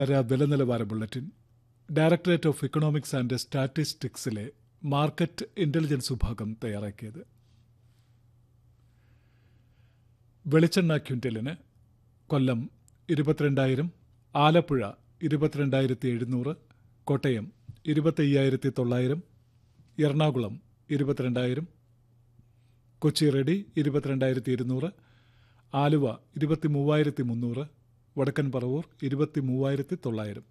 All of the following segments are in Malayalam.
വില നിലവാര bulletin directorate of economics and സ്റ്റാറ്റിസ്റ്റിക്സിലെ മാർക്കറ്റ് ഇന്റലിജൻസ് വിഭാഗം തയ്യാറാക്കിയത് വെളിച്ചെണ്ണ ക്വിൻ്റലിന് കൊല്ലം ഇരുപത്തിരണ്ടായിരം ആലപ്പുഴ ഇരുപത്തിരണ്ടായിരത്തി എഴുന്നൂറ് കോട്ടയം ഇരുപത്തയ്യായിരത്തി തൊള്ളായിരം എറണാകുളം ഇരുപത്തിരണ്ടായിരം കൊച്ചി റെഡി ഇരുപത്തിരണ്ടായിരത്തി ഇരുന്നൂറ് ആലുവ ഇരുപത്തി മൂവായിരത്തി മുന്നൂറ് വടക്കൻ പറവൂർ ഇരുപത്തി മൂവായിരത്തി തൊള്ളായിരം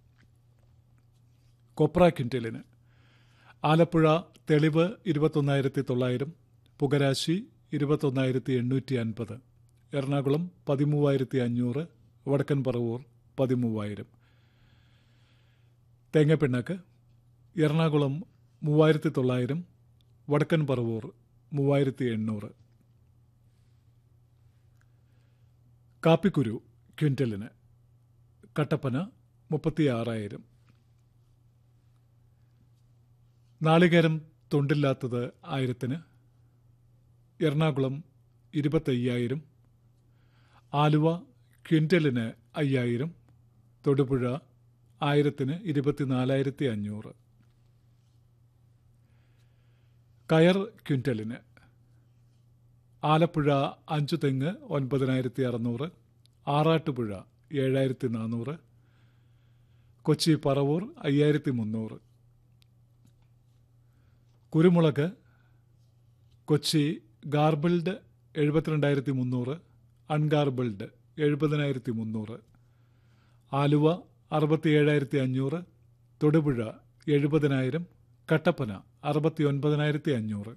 കൊപ്ര ക്വിൻ്റലിന് ആലപ്പുഴ തെളിവ് ഇരുപത്തൊന്നായിരത്തി തൊള്ളായിരം പുകരാശി ഇരുപത്തൊന്നായിരത്തി എണ്ണൂറ്റി അൻപത് എറണാകുളം പതിമൂവായിരത്തി അഞ്ഞൂറ് വടക്കൻ പറവൂർ പതിമൂവായിരം തേങ്ങപ്പിണ്ണാക്ക് എറണാകുളം മൂവായിരത്തി തൊള്ളായിരം വടക്കൻ പറവൂർ മൂവായിരത്തി എണ്ണൂറ് കാപ്പിക്കുരു ക്വിൻ്റലിന് കട്ടപ്പന മുപ്പത്തിയാറായിരം നാളികേരം തൊണ്ടില്ലാത്തത് ആയിരത്തിന് എറണാകുളം ഇരുപത്തയ്യായിരം ആലുവ ക്വിൻ്റലിന് അയ്യായിരം തൊടുപുഴ ആയിരത്തിന് ഇരുപത്തിനാലായിരത്തി അഞ്ഞൂറ് കയർ ക്വിൻ്റലിന് ആലപ്പുഴ അഞ്ചു തെങ്ങ് ഒൻപതിനായിരത്തി അറുന്നൂറ് ആറാട്ടുപുഴ ഏഴായിരത്തി നാനൂറ് കൊച്ചി പറവൂർ അയ്യായിരത്തി മുന്നൂറ് കുരുമുളക് കൊച്ചി ഗാർബിൾഡ് എഴുപത്തിരണ്ടായിരത്തി മുന്നൂറ് അൺഗാർബിൾഡ് എഴുപതിനായിരത്തി മുന്നൂറ് ആലുവ അറുപത്തിയേഴായിരത്തി അഞ്ഞൂറ് തൊടുപുഴ എഴുപതിനായിരം കട്ടപ്പന അറുപത്തി ഒൻപതിനായിരത്തി അഞ്ഞൂറ്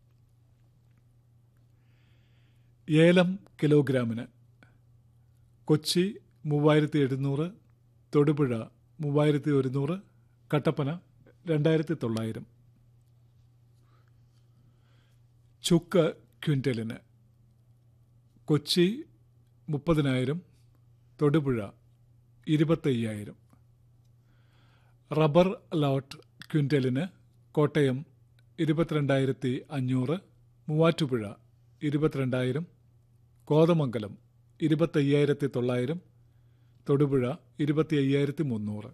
ഏലം കിലോഗ്രാമിന് കൊച്ചി മൂവായിരത്തി എഴുന്നൂറ് തൊടുപുഴ മൂവായിരത്തി ഒരുന്നൂറ് കട്ടപ്പന രണ്ടായിരത്തി തൊള്ളായിരം ചുക്ക് ക്വിൻ്റലിന് കൊച്ചി മുപ്പതിനായിരം തൊടുപുഴ ഇരുപത്തയ്യായിരം റബ്ബർ ലോട്ട് ക്വിൻ്റലിന് കോട്ടയം ഇരുപത്തിരണ്ടായിരത്തി അഞ്ഞൂറ് മൂവാറ്റുപുഴ ഇരുപത്തിരണ്ടായിരം കോതമംഗലം ഇരുപത്തയ്യായിരത്തി തൊള്ളായിരം തൊടുപുഴ ഇരുപത്തി അയ്യായിരത്തി മുന്നൂറ്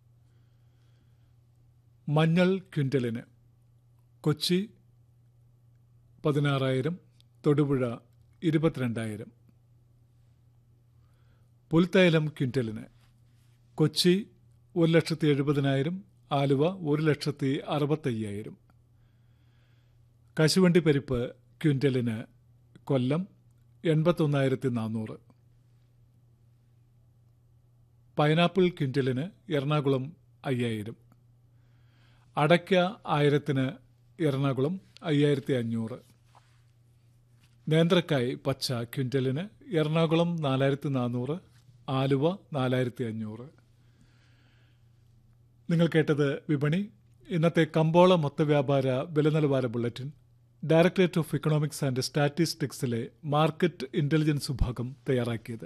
മഞ്ഞൾ ക്വിൻ്റലിന് കൊച്ചി പതിനാറായിരം തൊടുപുഴ ഇരുപത്തിരണ്ടായിരം പുൽത്തൈലം ക്വിൻ്റലിന് കൊച്ചി ഒരു ലക്ഷത്തി എഴുപതിനായിരം ആലുവ ഒരു ലക്ഷത്തി അറുപത്തയ്യായിരം കശുവണ്ടി പരിപ്പ് ക്വിൻ്റലിന് കൊല്ലം എൺപത്തൊന്നായിരത്തി നാനൂറ് പൈനാപ്പിൾ ക്വിൻ്റലിന് എറണാകുളം അയ്യായിരം അടയ്ക്ക ആയിരത്തിന് എറണാകുളം അയ്യായിരത്തി അഞ്ഞൂറ് നേന്ത്രക്കായ് പച്ച ക്വിൻ്റലിന് എറണാകുളം നാലായിരത്തി നാനൂറ് ആലുവ നാലായിരത്തി അഞ്ഞൂറ് നിങ്ങൾ കേട്ടത് വിപണി ഇന്നത്തെ കമ്പോള മൊത്തവ്യാപാര വില നിലവാര bulletin directorate of economics and സ്റ്റാറ്റിസ്റ്റിക്സിലെ മാർക്കറ്റ് ഇന്റലിജൻസ് വിഭാഗം തയ്യാറാക്കിയത്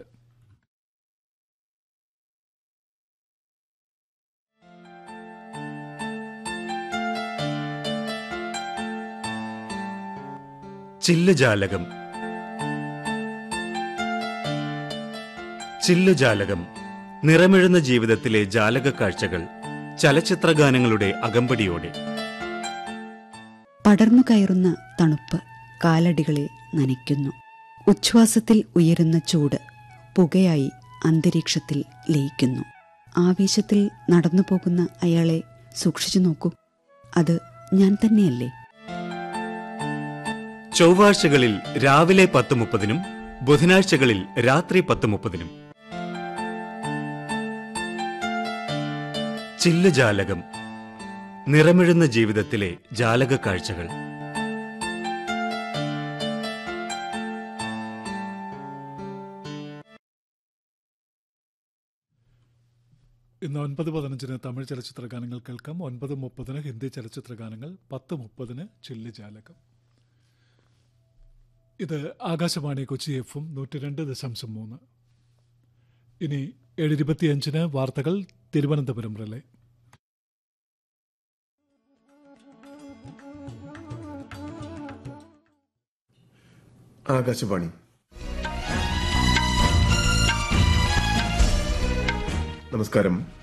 ചില്ലുജാലകം ചില്ലുജാലകം നിറമിഴുന്ന ജീവിതത്തിലെ ജാലക കാഴ്ചകൾ ചലച്ചിത്രഗാനങ്ങളുടെ അകമ്പടിയോടെ പടർന്നു കയറുന്ന തണുപ്പ് കാലടികളെ നനയ്ക്കുന്നു ഉച്ഛ്വാസത്തിൽ ഉയരുന്ന ചൂട് പുകയായി അന്തരീക്ഷത്തിൽ ലയിക്കുന്നു ആവേശത്തിൽ നടന്നു പോകുന്ന അയാളെ സൂക്ഷിച്ചു നോക്കൂ അത് ഞാൻ തന്നെയല്ലേ ചൊവ്വാഴ്ചകളിൽ രാവിലെ പത്ത് മുപ്പതിനും ബുധനാഴ്ചകളിൽ രാത്രി പത്ത് മുപ്പതിനും ചില്ലുജാലകം നിറമിഴുന്ന ജീവിതത്തിലെ ജാലക കാഴ്ചകൾ ഇന്ന് ഒൻപത് പതിനഞ്ചിന് തമിഴ് ചലച്ചിത്ര ഗാനങ്ങൾ കേൾക്കാം ഒൻപത് മുപ്പതിന് ഹിന്ദി ചലച്ചിത്ര ഗാനങ്ങൾ പത്ത് മുപ്പതിന് ചില്ല് ജാലകം ഇത് ആകാശവാണി കൊച്ചി എഫും നൂറ്റി രണ്ട് ദശാംശം മൂന്ന് ഇനി ഏഴ് ഇരുപത്തിയഞ്ചിന് വാർത്തകൾ തിരുവനന്തപുരം റിലേ ആകാശവാണി നമസ്കാരം